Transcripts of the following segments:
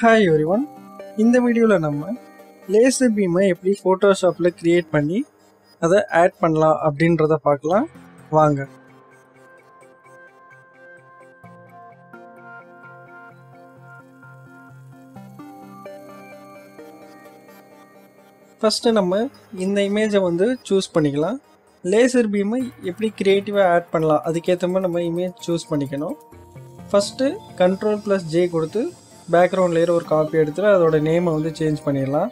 hi everyone இந்த வீடியோவில் நம்ம லேசர் பீமை எப்படி ஃபோட்டோஷாப்பில் க்ரியேட் பண்ணி அதை ஆட் பண்ணலாம் அப்படின்றத பார்க்கலாம் வாங்க ஃபஸ்ட்டு நம்ம இந்த இமேஜை வந்து சூஸ் பண்ணிக்கலாம் லேசர் பீமை எப்படி க்ரியேட்டிவாக ஆட் பண்ணலாம் அதுக்கேற்ற மாதிரி நம்ம இமேஜ் சூஸ் பண்ணிக்கணும் ஃபஸ்ட்டு கண்ட்ரோல் ப்ளஸ் ஜே கொடுத்து பேக்ரவுண்ட் லேயர் ஒரு காப்பி எடுத்துட்டு அதோட நேமை வந்து சேஞ்ச் பண்ணிடலாம்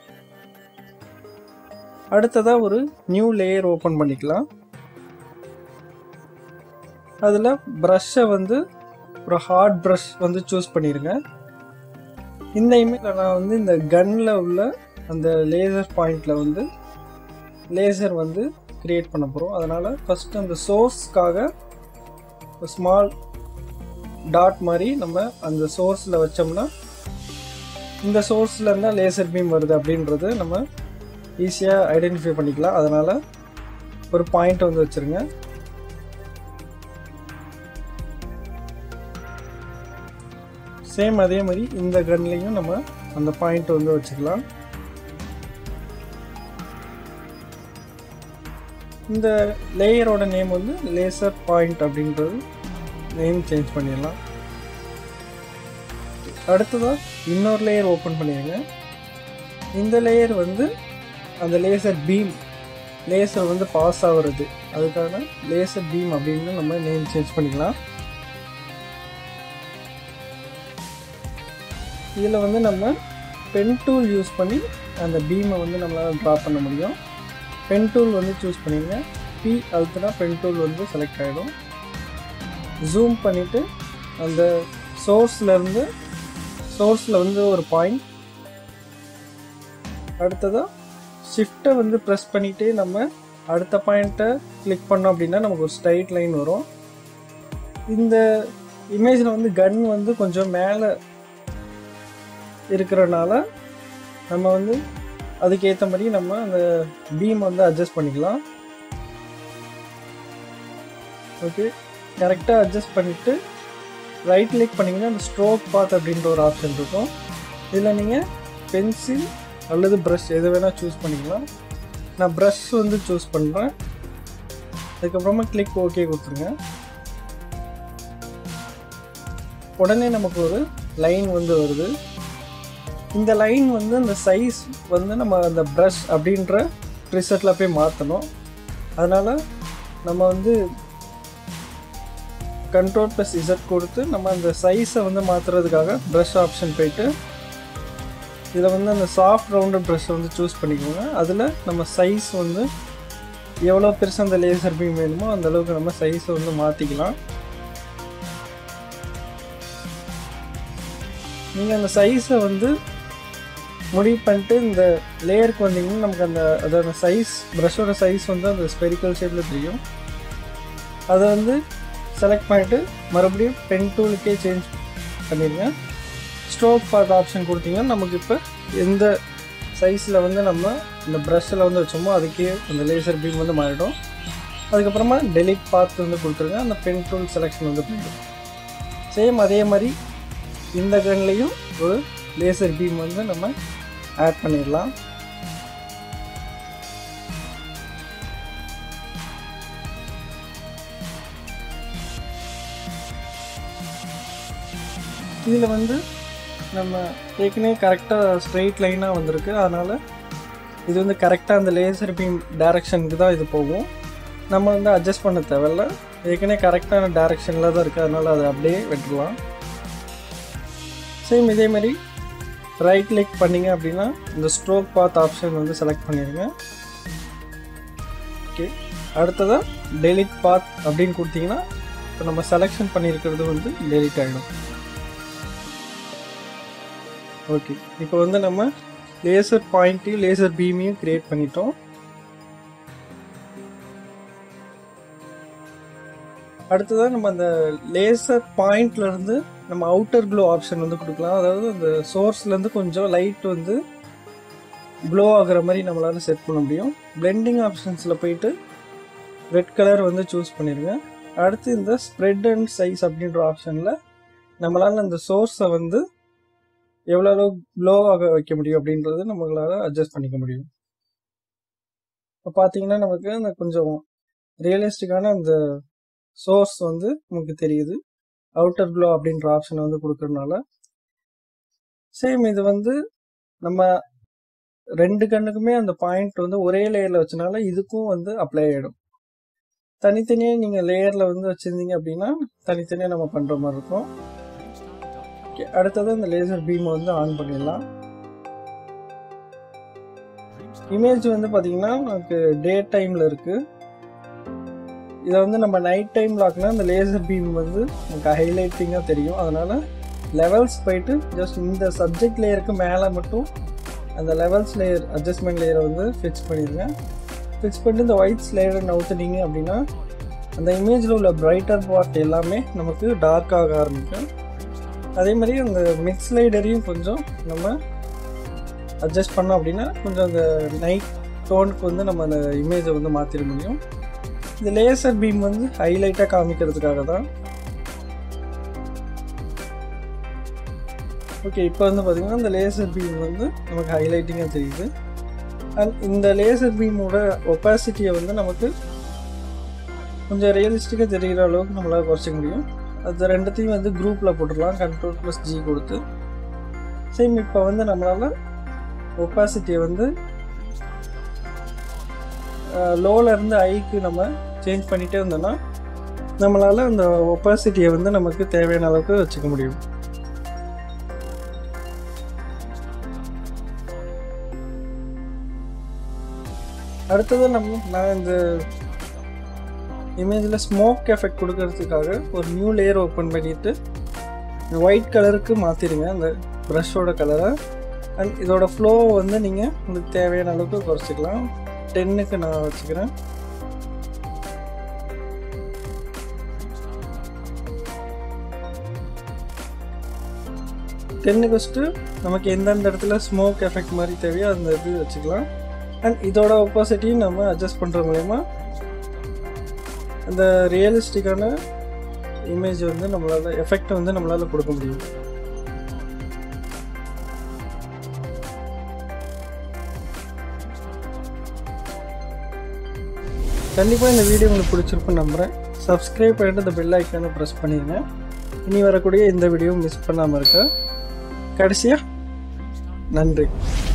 அடுத்ததாக ஒரு நியூ லேயர் ஓப்பன் பண்ணிக்கலாம் அதில் ப்ரஷ்ஷை வந்து ஒரு ஹார்ட் ப்ரஷ் வந்து சூஸ் பண்ணிடுங்க இந்த இமேஜில் நான் வந்து இந்த கன்னில் உள்ள அந்த லேசர் பாயிண்டில் வந்து லேசர் வந்து க்ரியேட் பண்ண போகிறோம் அதனால் ஃபஸ்ட்டு அந்த சோர்ஸ்க்காக ஒரு ஸ்மால் டாட் மாதிரி நம்ம அந்த சோர்ஸில் வச்சோம்னா இந்த சோர்ஸில் இருந்தால் லேசர் பீம் வருது அப்படின்றது நம்ம ஈஸியாக ஐடென்டிஃபை பண்ணிக்கலாம் அதனால் ஒரு பாயிண்ட் வந்து வச்சுருங்க சேம் அதே மாதிரி இந்த கன்லேயும் நம்ம அந்த பாயிண்ட் வந்து வச்சுக்கலாம் இந்த லேயரோட நேம் வந்து லேசர் பாயிண்ட் அப்படின்றது நேம் சேஞ்ச் பண்ணிடலாம் அடுத்ததாக இன்னொரு லேயர் ஓப்பன் பண்ணிடுங்க இந்த லேயர் வந்து அந்த லேசர் பீம் லேசர் வந்து பாஸ் ஆகுறது அதுக்கான லேசர் பீம் அப்படின்னு நம்ம நேம் சேஞ்ச் பண்ணிக்கலாம் இதில் வந்து நம்ம பென் டூல் யூஸ் பண்ணி அந்த பீமை வந்து நம்மளால் ட்ரா பண்ண முடியும் பென் டூல் வந்து சூஸ் பண்ணிடுங்க பி அழுத்துனா பென் டூல் வந்து செலக்ட் ஆகிடும் ஜூம் பண்ணிவிட்டு அந்த சோர்ஸ்லேருந்து சோர்ஸில் வந்து ஒரு பாயிண்ட் அடுத்ததாக ஷிஃப்ட்டை வந்து ப்ரெஸ் பண்ணிவிட்டு நம்ம அடுத்த பாயிண்ட்டை கிளிக் பண்ணோம் அப்படின்னா நமக்கு ஒரு ஸ்ட்ரைட் லைன் வரும் இந்த இமேஜில் வந்து கன் வந்து கொஞ்சம் மேலே இருக்கிறனால நம்ம வந்து அதுக்கேற்ற மாதிரி நம்ம அந்த பீம் வந்து அட்ஜஸ்ட் பண்ணிக்கலாம் ஓகே கரெக்டாக அட்ஜஸ்ட் பண்ணிவிட்டு ரைட் கிளிக் பண்ணிங்கன்னா அந்த ஸ்ட்ரோக் பாத் அப்படின்ற ஒரு ஆப்ஷன் இருக்கும் இதில் நீங்கள் பென்சில் அல்லது ப்ரஷ் எது வேணால் சூஸ் பண்ணிக்கலாம் நான் ப்ரஷ் வந்து சூஸ் பண்ணுறேன் அதுக்கப்புறமா கிளிக் ஓகே கொடுத்துருங்க உடனே நமக்கு ஒரு லைன் வந்து வருது இந்த லைன் வந்து அந்த சைஸ் வந்து நம்ம அந்த ப்ரஷ் அப்படின்ற ப்ரிசெட்டில் போய் மாற்றணும் அதனால் நம்ம வந்து கண்ட்ரோல் ப்ளஸ் இசட் கொடுத்து நம்ம அந்த சைஸை வந்து மாற்றுறதுக்காக ப்ரஷ் ஆப்ஷன் போயிட்டு இதில் வந்து அந்த சாஃப்ட் ரவுண்டட் ப்ரஷ் வந்து சூஸ் பண்ணிக்கோங்க அதில் நம்ம சைஸ் வந்து எவ்வளோ பெருசு அந்த லேசர் பீம் வேணுமோ அந்த அளவுக்கு நம்ம சைஸை வந்து மாற்றிக்கலாம் நீங்கள் அந்த சைஸை வந்து முடிவு பண்ணிட்டு இந்த லேயருக்கு வந்தீங்கன்னா நமக்கு அந்த அதோட சைஸ் ப்ரஷோட சைஸ் வந்து அந்த ஸ்பெரிக்கல் ஷேப்பில் தெரியும் அதை வந்து செலக்ட் பண்ணிவிட்டு மறுபடியும் பென் டூலுக்கே சேஞ்ச் பண்ணிடுங்க ஸ்ட்ரோக் பார்ட் ஆப்ஷன் கொடுத்தீங்கன்னா நமக்கு இப்போ எந்த சைஸில் வந்து நம்ம இந்த ப்ரஷ்ஷில் வந்து வச்சோமோ அதுக்கே அந்த லேசர் பீம் வந்து மாறிடும் அதுக்கப்புறமா டெலிட் பார்த்து வந்து கொடுத்துருங்க அந்த பென் டூல் செலெக்ஷன் வந்து பண்ணிடும் சேம் அதே மாதிரி இந்த கன்லேயும் ஒரு லேசர் பீம் வந்து நம்ம ஆட் பண்ணிடலாம் இதில் வந்து நம்ம ஏற்கனவே கரெக்டாக ஸ்ட்ரெயிட் லைனாக வந்திருக்கு அதனால் இது வந்து கரெக்டாக அந்த லேசர் பீம் டைரக்ஷனுக்கு தான் இது போகும் நம்ம வந்து அட்ஜஸ்ட் பண்ண தேவையில்ல ஏற்கனவே கரெக்டான டைரக்ஷனில் தான் இருக்குது அதனால் அதை அப்படியே விட்டுடலாம் சேம் இதே மாதிரி ரைட் கிளிக் பண்ணிங்க அப்படின்னா இந்த ஸ்ட்ரோக் பாத் ஆப்ஷன் வந்து செலக்ட் பண்ணிடுங்க ஓகே அடுத்ததாக டெலிட் பாத் அப்படின்னு கொடுத்தீங்கன்னா இப்போ நம்ம செலெக்ஷன் பண்ணியிருக்கிறது வந்து டெலிட் ஆகிடும் ஓகே இப்போ வந்து நம்ம லேசர் பாயிண்ட்டையும் லேசர் பீமையும் க்ரியேட் பண்ணிட்டோம் அடுத்ததாக நம்ம அந்த லேசர் பாயிண்ட்லேருந்து நம்ம அவுட்டர் க்ளோ ஆப்ஷன் வந்து கொடுக்கலாம் அதாவது அந்த சோர்ஸ்லேருந்து கொஞ்சம் லைட் வந்து க்ளோ ஆகுற மாதிரி நம்மளால் செட் பண்ண முடியும் பிளெண்டிங் ஆப்ஷன்ஸில் போயிட்டு ரெட் கலர் வந்து சூஸ் பண்ணிடுங்க அடுத்து இந்த ஸ்ப்ரெட் அண்ட் சைஸ் அப்படின்ற ஆப்ஷனில் நம்மளால் அந்த சோர்ஸை வந்து எவ்வளோ அளவு க்ளோ ஆக வைக்க முடியும் அப்படின்றது நம்மளால அட்ஜஸ்ட் பண்ணிக்க முடியும் இப்போ பார்த்தீங்கன்னா நமக்கு அந்த கொஞ்சம் ரியலிஸ்டிக்கான அந்த சோர்ஸ் வந்து நமக்கு தெரியுது அவுட்டர் க்ளோ அப்படின்ற ஆப்ஷன் வந்து கொடுக்கறதுனால சேம் இது வந்து நம்ம ரெண்டு கண்ணுக்குமே அந்த பாயிண்ட் வந்து ஒரே லேயரில் வச்சனால இதுக்கும் வந்து அப்ளை ஆகிடும் தனித்தனியாக நீங்கள் லேயரில் வந்து வச்சுருந்தீங்க அப்படின்னா தனித்தனியாக நம்ம பண்ணுற மாதிரி இருக்கும் ஓகே அடுத்தது அந்த லேசர் பீம் வந்து ஆன் பண்ணிடலாம் இமேஜ் வந்து பார்த்தீங்கன்னா நமக்கு டே டைமில் இருக்குது இதை வந்து நம்ம நைட் டைமில் ஆக்கினா அந்த லேசர் பீம் வந்து நமக்கு ஹைலைட்டிங்காக தெரியும் அதனால் லெவல்ஸ் போயிட்டு ஜஸ்ட் இந்த சப்ஜெக்ட் லேயருக்கு மேலே மட்டும் அந்த லெவல்ஸ் லேயர் அட்ஜஸ்ட்மெண்ட் லேயரை வந்து ஃபிக்ஸ் பண்ணிடுங்க ஃபிக்ஸ் பண்ணிட்டு இந்த ஒயிட் லேயரை நவுத்துனீங்க அப்படின்னா அந்த இமேஜில் உள்ள பிரைட்டர் பார்ட் எல்லாமே நமக்கு டார்க்காக ஆரம்பிக்கும் அதே மாதிரி அந்த மிக்ஸ் லைடரையும் கொஞ்சம் நம்ம அட்ஜஸ்ட் பண்ணோம் அப்படின்னா கொஞ்சம் அந்த நைட் டோனுக்கு வந்து நம்ம அந்த இமேஜை வந்து மாற்றிட முடியும் இந்த லேசர் பீம் வந்து ஹைலைட்டாக காமிக்கிறதுக்காக தான் ஓகே இப்போ வந்து பார்த்திங்கன்னா இந்த லேசர் பீம் வந்து நமக்கு ஹைலைட்டிங்காக தெரியுது அண்ட் இந்த லேசர் பீமோட ஒப்பாசிட்டியை வந்து நமக்கு கொஞ்சம் ரியலிஸ்டிக்காக தெரிகிற அளவுக்கு நம்மளால் குறைச்சிக்க முடியும் அது ரெண்டுத்தையும் வந்து குரூப்பில் போட்டுடலாம் கண்ட்ரோல் ப்ளஸ் ஜி கொடுத்து சேம் இப்போ வந்து நம்மளால் ஒப்பாசிட்டியை வந்து லோவில் இருந்து ஐக்கு நம்ம சேஞ்ச் பண்ணிகிட்டே இருந்தோம்னா நம்மளால் அந்த ஒப்பாசிட்டியை வந்து நமக்கு தேவையான அளவுக்கு வச்சுக்க முடியும் அடுத்தது நம்ம நான் இந்த இமேஜில் ஸ்மோக் எஃபெக்ட் கொடுக்கறதுக்காக ஒரு நியூ லேயர் ஓப்பன் பண்ணிவிட்டு ஒயிட் கலருக்கு மாற்றிடுங்க அந்த ப்ரஷோட கலரை அண்ட் இதோட ஃப்ளோ வந்து நீங்கள் உங்களுக்கு தேவையான அளவுக்கு குறைச்சிக்கலாம் டென்னுக்கு நான் வச்சுக்கிறேன் டென்னுக்கு வச்சுட்டு நமக்கு எந்தெந்த இடத்துல ஸ்மோக் எஃபெக்ட் மாதிரி தேவையோ அந்த இது வச்சுக்கலாம் அண்ட் இதோட ஒப்பாசிட்டியும் நம்ம அட்ஜஸ்ட் பண்ணுற மூலயமா அந்த ரியலிஸ்டிக்கான இமேஜ் வந்து நம்மளால் எஃபெக்ட் வந்து நம்மளால் கொடுக்க முடியும் கண்டிப்பாக இந்த வீடியோ உங்களுக்கு பிடிச்சிருக்குன்னு நம்புகிறேன் சப்ஸ்கிரைப் பண்ணிட்டு இந்த பெல் ஐக்கானை ப்ரெஸ் பண்ணிடுங்க இனி வரக்கூடிய இந்த வீடியோ மிஸ் பண்ணாமல் இருக்க கடைசியாக நன்றி